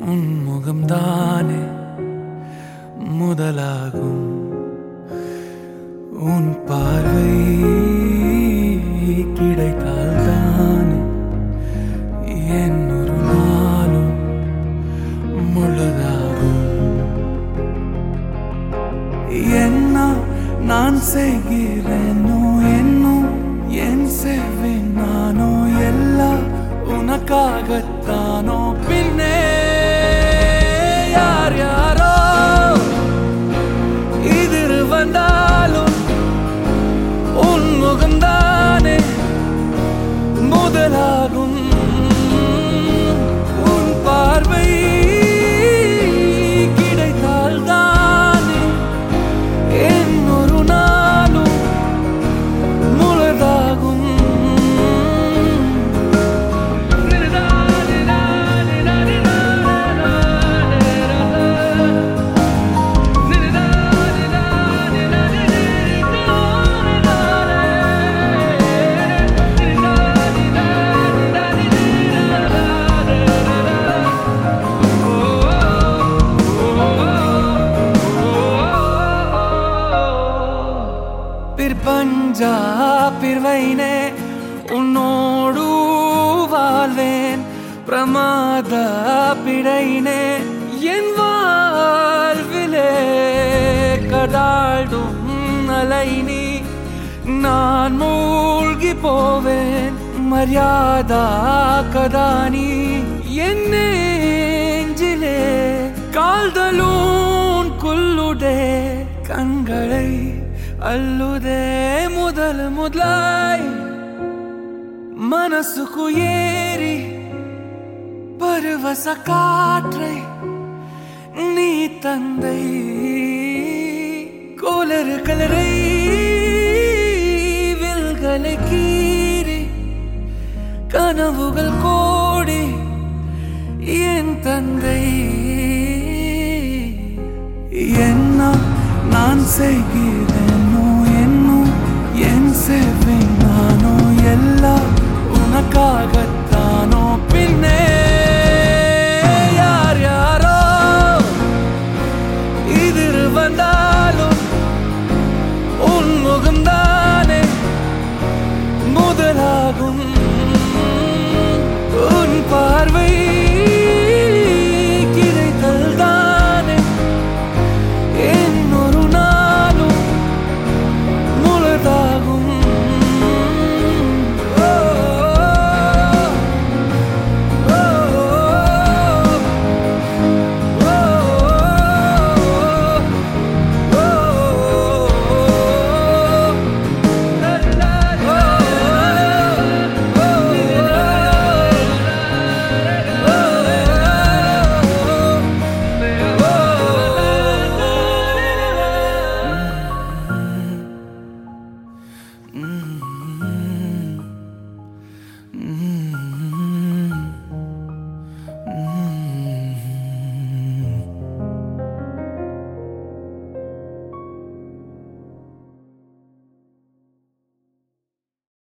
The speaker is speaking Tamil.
உன் முகம்தானே முதலாகும் உன் பார்வை கிடைத்தால் தானே என் ஒரு நாளும் முழுதாகும் என்ன நான் செய்கிறேனோ என்னும் என் செய்வேன் நானோ எல்லாம் உனக்காகத்தானோ பின்னே யார் யாரோ எதிர் வந்தாலும் உன் முகம்தானே முதலாகும் உன் பார்வை கிடைத்தால் தானே என் ஒரு நாளும் முழுதாகும் பிற்பஞ்சா பிறவைனே உன்னோடு வாழ்வேன் பிரமாத பிழைனே என் வாழ்விலே கடாடும் அலை நீ நான் மூழ்கி போவேன் மரியாதா கதானி என் நெஞ்சிலே கால்தலூன் குல்லுடே கண்களை அல்லுதே முதல் முதலாய் மனசுக்கு ஏறி பருவச காற்றை நீ தந்தை கோலரு கலரை வில்களை கீறி கனவுகள் கோடி என் தந்தை என்ன நான் செய்கிறேனோ என்னும் என் செய்வேன் நானோ எல்லாம் உனக்காகத்தானோ பின்னே யார் யாரோ எதிர் வந்தாலும் உன் முகம்தானே முதலாகும் உன் பார்வை கிடைத்தல் தானே என் ஒரு நாளும் முழுதாகும் ஓ, ஓ, Mm-hmm.